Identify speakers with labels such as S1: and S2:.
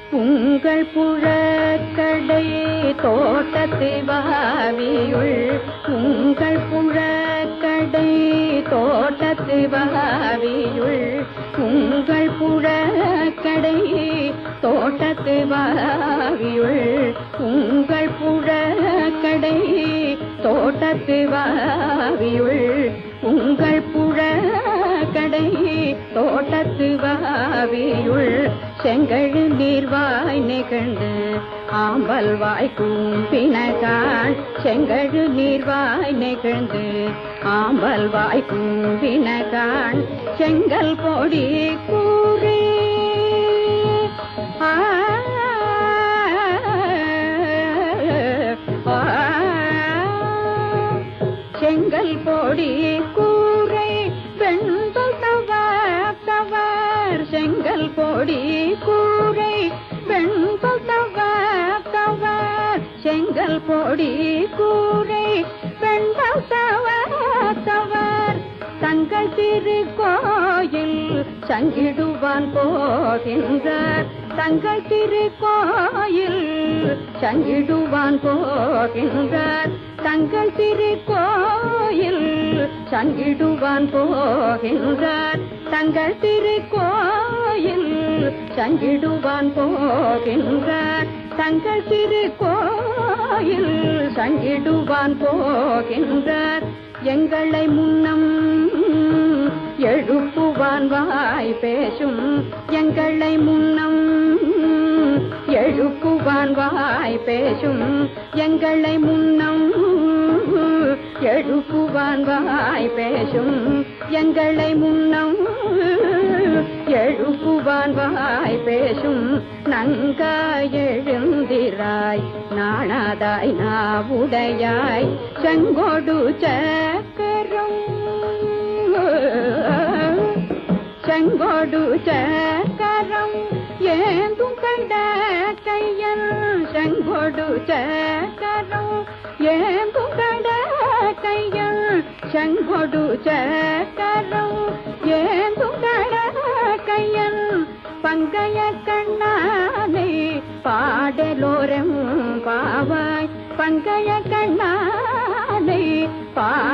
S1: உங்கள் புழக்கடை தோட்டத்து வாவியுள் உங்கள் புழக்கடை தோட்டத்து வாவியுள் உங்கள் புழக்கடை தோட்டத்து வாவியுள் உங்கள் புழக்கடை தோட்டத்து வாவியுள் உங்கள் புழக்கடை தோட்டத்து வாவியுள் செங்கழு நீர்வாய் நிகழ்ந்து ஆம்பல் வாய் கூம்பினகான் செங்கழு நீர்வாய் நிகழ்ந்து ஆம்பல் வாய் கூம்பினகான் செங்கல் பொடி கூறி ஆ ஆ செங்கல் பொடி கூரை வெண்பல் தவார் தவார் செங்கல் பொடி கூரை வெண்பல் தவார் தவார் செங்கல் பொடி கூரை வெண்பல் தவார் தவார் தங்கள் திருக்கோயில் சங்கிடுவான் போகின்றார் தங்கள் திருக்கோயில் சங்கிடுவான் போகின்றார் தங்கள் திருக்கோயில் சங்கிடுவான் போகின்றார் தங்கள் திருக்கோயில் சங்கிடுவான் போகின்றார் தங்கள் திருக்கோயில் சங்கிடுவான் போகின்றார் எங்களை முன்னம் எழுப்புவான் வாய் பேசும் எங்களை முன்னம் எழுப்புவான் வாய் பேசும் எங்களை முன்னம் எழுப்புவான் வாய் பேசும் எங்களை முன்னம் எழுப்புவான் வாய் பேசும் நங்காய் எழுந்திராய் நாணாதாய் நாவுடையாய் செங்கோடு சக்கரம் செங்கோடு சக்கரம் ஏந்தும் கண்ட கையன் செங்கோடு சக்கரம் ஏந்தும் கண்ட கையன் செங்கோடு சக்கரம் ஏந்தும் கண்ட கையன் பங்கைய கண்ணானை பாடலோரம் பாவாய் பங்கைய கண்ணானை பா